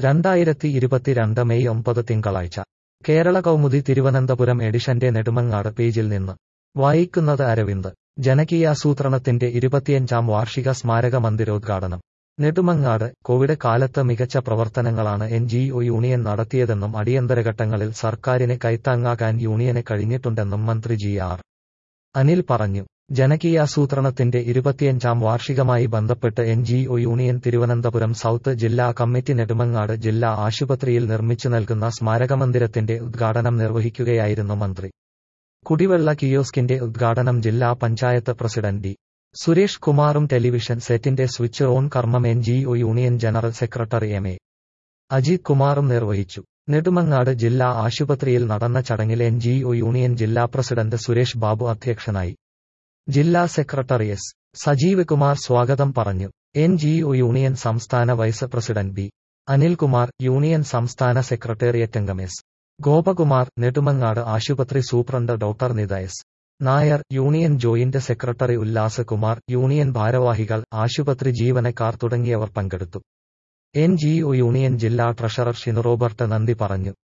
രണ്ടായിരത്തി ഇരുപത്തിരണ്ട് മെയ് ഒമ്പത് തിങ്കളാഴ്ച കേരള കൗമുദി തിരുവനന്തപുരം എഡിഷന്റെ നെടുമങ്ങാട് പേജിൽ നിന്ന് വായിക്കുന്നത് അരവിന്ദ് ജനകീയാസൂത്രണത്തിന്റെ ഇരുപത്തിയഞ്ചാം വാർഷിക സ്മാരക മന്ദിരോദ്ഘാടനം നെടുമങ്ങാട് കോവിഡ് കാലത്ത് മികച്ച പ്രവർത്തനങ്ങളാണ് എൻ ജി ഒ യൂണിയൻ നടത്തിയതെന്നും അടിയന്തരഘട്ടങ്ങളിൽ സർക്കാരിന് കൈത്താങ്ങാകാൻ യൂണിയന് കഴിഞ്ഞിട്ടുണ്ടെന്നും മന്ത്രി ജി ആർ അനിൽ പറഞ്ഞു ജനകീയാസൂത്രണത്തിന്റെ ഇരുപത്തിയഞ്ചാം വാർഷികമായി ബന്ധപ്പെട്ട് N G O union Thiruvananthapuram south ജില്ലാ കമ്മിറ്റി നെടുമങ്ങാട് ജില്ലാ ആശുപത്രിയിൽ നിർമ്മിച്ചു നൽകുന്ന സ്മാരകമന്ദിരത്തിന്റെ ഉദ്ഘാടനം നിർവഹിക്കുകയായിരുന്നു മന്ത്രി കുടിവെള്ള കിയോസ്കിന്റെ ഉദ്ഘാടനം ജില്ലാ പഞ്ചായത്ത് പ്രസിഡന്റ് ഡി സുരേഷ് കുമാറും ടെലിവിഷൻ സെറ്റിന്റെ സ്വിച്ച് ഓൺ കർമ്മം N G O union general secretary M A Ajith കുമാറും നിർവഹിച്ചു നെടുമങ്ങാട് ജില്ലാ ആശുപത്രിയിൽ നടന്ന ചടങ്ങിൽ എൻ ജി ഒ യൂണിയൻ ജില്ലാ പ്രസിഡന്റ് സുരേഷ് ബാബു അധ്യക്ഷനായി ജില്ലാ സെക്രട്ടറി എസ് സജീവ് കുമാർ സ്വാഗതം പറഞ്ഞു എൻ ജി ഒ യൂണിയൻ സംസ്ഥാന vice president B Anilkumar union സംസ്ഥാന സെക്രട്ടേറിയറ്റ് അംഗം എസ് ഗോപകുമാർ നെടുമങ്ങാട് ആശുപത്രി superintendent doctor Nitha S Nair union joint secretary Ullas Kumar union ഭാരവാഹികൾ ആശുപത്രി ജീവനക്കാർ തുടങ്ങിയവർ പങ്കെടുത്തു എൻ ജി ഒ യൂണിയൻ ജില്ലാ ട്രഷറർ ഷിനു റോബർട്ട് നന്ദി പറഞ്ഞു